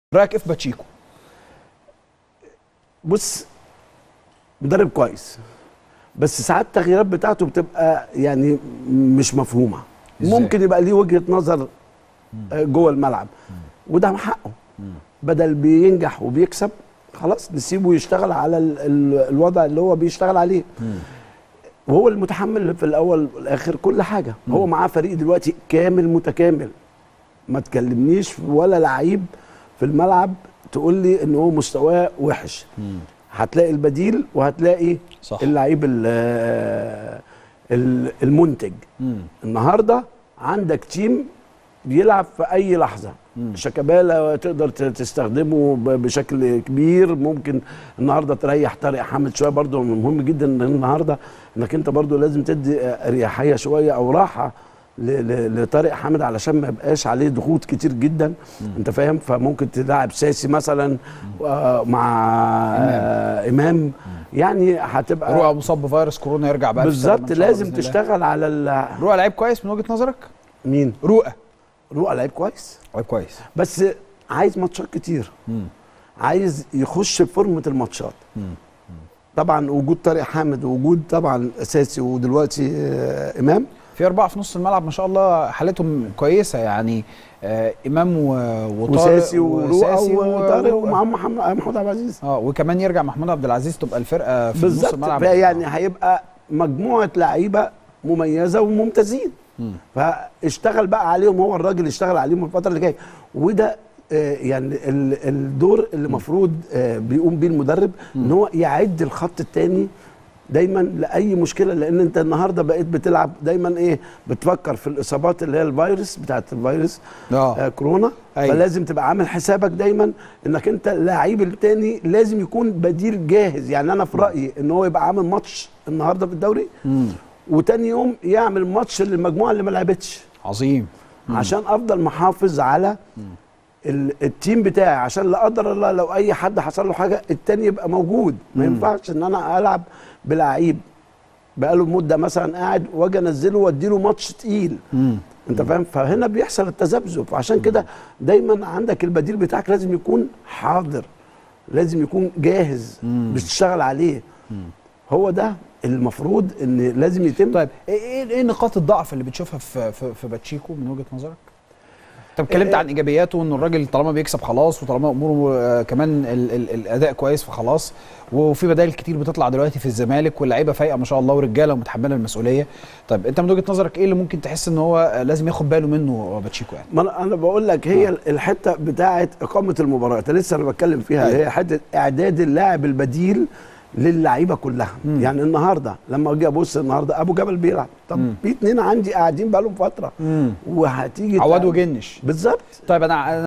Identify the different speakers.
Speaker 1: رايك ايه في باتشيكو
Speaker 2: بص مدرب كويس بس ساعات التغييرات بتاعته بتبقى يعني مش مفهومه
Speaker 1: إزاي؟
Speaker 2: ممكن يبقى ليه وجهه نظر آه، جوه الملعب وده حقه بدل بينجح وبيكسب خلاص نسيبه يشتغل على ال ال الوضع اللي هو بيشتغل عليه وهو المتحمل في الاول والاخر كل حاجه هو معاه فريق دلوقتي كامل متكامل ما تكلمنيش ولا لعيب في الملعب تقول لي ان هو مستواه وحش هتلاقي البديل وهتلاقي
Speaker 1: صح.
Speaker 2: اللعيب ال- ال- المنتج النهارده عندك تيم بيلعب في اي لحظه شيكابالا تقدر ت- تستخدمه ب- بشكل كبير ممكن النهارده تريح طارق حامد شويه برضه مهم جدا إن النهارده انك انت برضه لازم تدي اريحيه شويه او راحه ل- ل- لطارق حامد علشان ما يبقاش عليه ضغوط كتير جدا انت فاهم فممكن تلعب ساسي مثلا آه، مع آه، امام يعني هتبقى
Speaker 1: رؤى مصاب بفيروس كورونا يرجع بقى في السلامة
Speaker 2: بالظبط
Speaker 1: إن شاء الله
Speaker 2: لازم
Speaker 1: بإذن الله.
Speaker 2: تشتغل على ال-
Speaker 1: رؤى لعيب كويس من وجهه نظرك
Speaker 2: مين
Speaker 1: رؤى
Speaker 2: رؤى لعيب كويس
Speaker 1: لعيب كويس
Speaker 2: بس عايز ماتشات كتير عايز يخش في فورمه الماتشات طبعا وجود طارق حامد ووجود طبعا اساسي ودلوقتي آه، امام
Speaker 1: في اربعه في نص الملعب ما شاء الله حالتهم كويسه يعني آه امام و- وطارق
Speaker 2: وساسي ورؤى
Speaker 1: وساسي و-
Speaker 2: وطارق
Speaker 1: و-
Speaker 2: ومعاهم محمد محمود عبد العزيز
Speaker 1: اه وكمان يرجع محمود عبد العزيز تبقى الفرقه في نص
Speaker 2: بالظبط
Speaker 1: الملعب
Speaker 2: يعني هيبقى مجموعه لعيبه مميزه وممتازين فاشتغل بقى عليهم هو الراجل اشتغل عليهم الفتره اللي جايه وده آه، يعني ال- الدور اللي المفروض بيقوم بيه المدرب ان هو يعد الخط الثاني دايما لاي مشكله لان انت النهارده بقيت بتلعب دايما ايه بتفكر في الاصابات اللي هي الفيروس بتاعت الفيروس
Speaker 1: اه
Speaker 2: آه كورونا
Speaker 1: أيوة.
Speaker 2: فلازم تبقى عامل حسابك دايما انك انت اللعيب التاني لازم يكون بديل جاهز يعني انا في رايي ان هو يبقى عامل ماتش النهارده في الدوري وتاني يوم يعمل ماتش للمجموعه اللي ما لعبتش
Speaker 1: عظيم
Speaker 2: عشان افضل محافظ على ال- التيم بتاعي عشان لا قدر الله لو اي حد حصل له حاجه التاني يبقى موجود ما ينفعش ان انا العب بلعيب بقاله مده مثلا قاعد واجي انزله واديله ماتش تقيل انت فاهم فهنا بيحصل التذبذب عشان كده دايما عندك البديل بتاعك لازم يكون حاضر لازم يكون جاهز بتشتغل عليه هو ده المفروض ان لازم يتم
Speaker 1: طيب ايه ايه إيه نقاط الضعف اللي بتشوفها في في, في باتشيكو من وجهه نظرك؟ انت اتكلمت
Speaker 2: إيه-
Speaker 1: عن ايجابياته وان الراجل طالما بيكسب خلاص وطالما اموره آه، كمان ال ال الاداء كويس فخلاص وفي بدائل كتير بتطلع دلوقتي في الزمالك واللعيبه فايقه ما شاء الله ورجاله ومتحمله المسؤوليه طيب انت من وجهه نظرك ايه اللي ممكن تحس ان هو آه، لازم ياخد باله منه باتشيكو يعني؟
Speaker 2: ما أنا- انا بقول لك هي الحته بتاعه اقامه المباراه اللي لسه انا بتكلم فيها
Speaker 1: أيوة.
Speaker 2: هي حته اعداد اللاعب البديل للعيبه كلها
Speaker 1: مم.
Speaker 2: يعني النهارده لما اجي ابص النهارده ابو جبل بيلعب طب
Speaker 1: مم.
Speaker 2: في اتنين عندي قاعدين بقالهم فتره وهتيجي
Speaker 1: عواد
Speaker 2: تعمل-
Speaker 1: وجنش
Speaker 2: بالظبط
Speaker 1: طيب انا